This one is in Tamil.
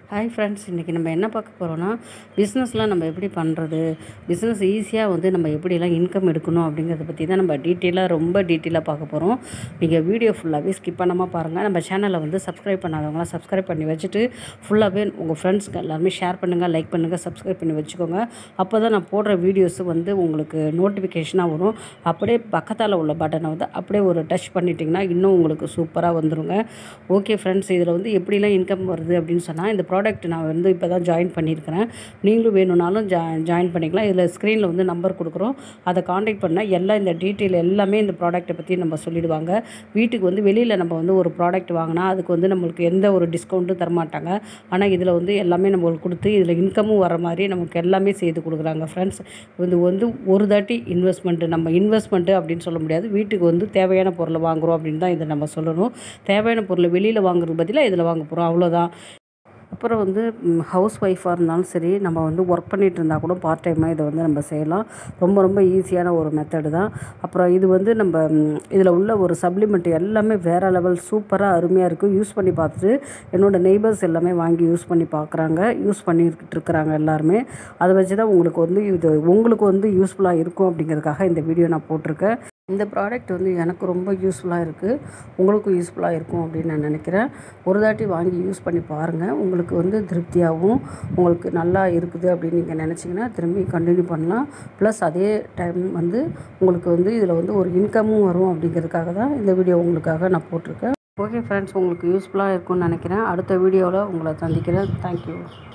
ஹாய் ஃப்ரெண்ட்ஸ் இன்றைக்கி நம்ம என்ன பார்க்க போகிறோன்னா பிஸ்னஸ்லாம் நம்ம எப்படி பண்ணுறது பிஸ்னஸ் ஈஸியாக வந்து நம்ம எப்படிலாம் இன்கம் எடுக்கணும் அப்படிங்கிறத பற்றி தான் நம்ம டீட்டெயிலாக ரொம்ப டீட்டெயிலாக பார்க்க போகிறோம் நீங்கள் வீடியோ ஃபுல்லாகவே ஸ்கிப் பண்ணாமல் பாருங்கள் நம்ம சேனலை வந்து சப்ஸ்கிரைப் பண்ணாதவங்களாம் சப்ஸ்கிரைப் பண்ணி வச்சுட்டு ஃபுல்லாகவே உங்கள் ஃப்ரெண்ட்ஸ்க்கு எல்லாருமே ஷேர் பண்ணுங்கள் லைக் பண்ணுங்கள் சப்ஸ்கிரைப் பண்ணி வச்சுக்கோங்க அப்போ தான் நான் போடுற வீடியோஸ் வந்து உங்களுக்கு நோட்டிஃபிகேஷனாக வரும் அப்படியே பக்கத்தால் உள்ள பட்டனை வந்து அப்படியே ஒரு டச் பண்ணிட்டீங்கன்னா இன்னும் உங்களுக்கு சூப்பராக வந்துருங்க ஓகே ஃப்ரெண்ட்ஸ் இதில் வந்து எப்படிலாம் இன்கம் வருது அப்படின்னு சொன்னால் இந்த ப்ராடக்ட் நான் வந்து இப்போ தான் ஜாயின் பண்ணியிருக்கிறேன் நீங்களும் வேணும்னாலும் ஜா ஜாயின் பண்ணிக்கலாம் இதில் ஸ்க்ரீனில் வந்து நம்பர் கொடுக்குறோம் அதை காண்டாக்ட் பண்ணால் எல்லாம் இந்த டீட்டெயில் எல்லாமே இந்த ப்ராடக்ட்டை பற்றி நம்ம சொல்லிடுவாங்க வீட்டுக்கு வந்து வெளியில் நம்ம வந்து ஒரு ப்ராடக்ட் வாங்கினா அதுக்கு வந்து நம்மளுக்கு எந்த ஒரு டிஸ்கவுண்ட்டும் தரமாட்டாங்க ஆனால் இதில் வந்து எல்லாமே நம்மளுக்கு கொடுத்து இதில் இன்கமும் வர மாதிரி நமக்கு எல்லாமே செய்து கொடுக்குறாங்க ஃப்ரெண்ட்ஸ் இது வந்து ஒரு தாட்டி இன்வெஸ்ட்மெண்ட்டு நம்ம இன்வெஸ்ட்மெண்ட்டு அப்படின்னு சொல்ல முடியாது வீட்டுக்கு வந்து தேவையான பொருளை வாங்குகிறோம் அப்படின்னு தான் இதை நம்ம சொல்லணும் தேவையான பொருளை வெளியில் வாங்குறது பதிலாக இதில் வாங்க போகிறோம் அவ்வளோதான் அப்புறம் வந்து ஹவுஸ் ஒய்ஃபாக இருந்தாலும் சரி நம்ம வந்து ஒர்க் பண்ணிகிட்டு இருந்தால் கூட பார்ட் டைமாக இதை வந்து நம்ம செய்யலாம் ரொம்ப ரொம்ப ஈஸியான ஒரு மெத்தடு தான் அப்புறம் இது வந்து நம்ம இதில் உள்ள ஒரு சப்ளிமெண்ட் எல்லாமே வேறு லெவல் சூப்பராக அருமையாக இருக்குது யூஸ் பண்ணி பார்த்துட்டு என்னோடய நெய்பர்ஸ் எல்லாமே வாங்கி யூஸ் பண்ணி பார்க்குறாங்க யூஸ் பண்ணிக்கிட்டு இருக்கிறாங்க எல்லாருமே அதை வச்சு தான் உங்களுக்கு வந்து இது உங்களுக்கு வந்து யூஸ்ஃபுல்லாக இருக்கும் அப்படிங்கிறதுக்காக இந்த வீடியோ நான் போட்டிருக்கேன் இந்த ப்ராடக்ட் வந்து எனக்கு ரொம்ப யூஸ்ஃபுல்லாக இருக்குது உங்களுக்கும் யூஸ்ஃபுல்லாக இருக்கும் அப்படின்னு நான் நினைக்கிறேன் ஒரு தாட்டி வாங்கி யூஸ் பண்ணி பாருங்கள் உங்களுக்கு வந்து திருப்தியாகவும் உங்களுக்கு நல்லா இருக்குது அப்படின்னு நீங்கள் நினச்சிங்கன்னா திரும்பி கண்டினியூ பண்ணலாம் ப்ளஸ் அதே டைம் வந்து உங்களுக்கு வந்து இதில் வந்து ஒரு இன்கமும் வரும் அப்படிங்கிறதுக்காக தான் இந்த வீடியோ உங்களுக்காக நான் போட்டிருக்கேன் ஓகே ஃப்ரெண்ட்ஸ் உங்களுக்கு யூஸ்ஃபுல்லாக இருக்கும்னு நினைக்கிறேன் அடுத்த வீடியோவில் உங்களை சந்திக்கிறேன் தேங்க்யூ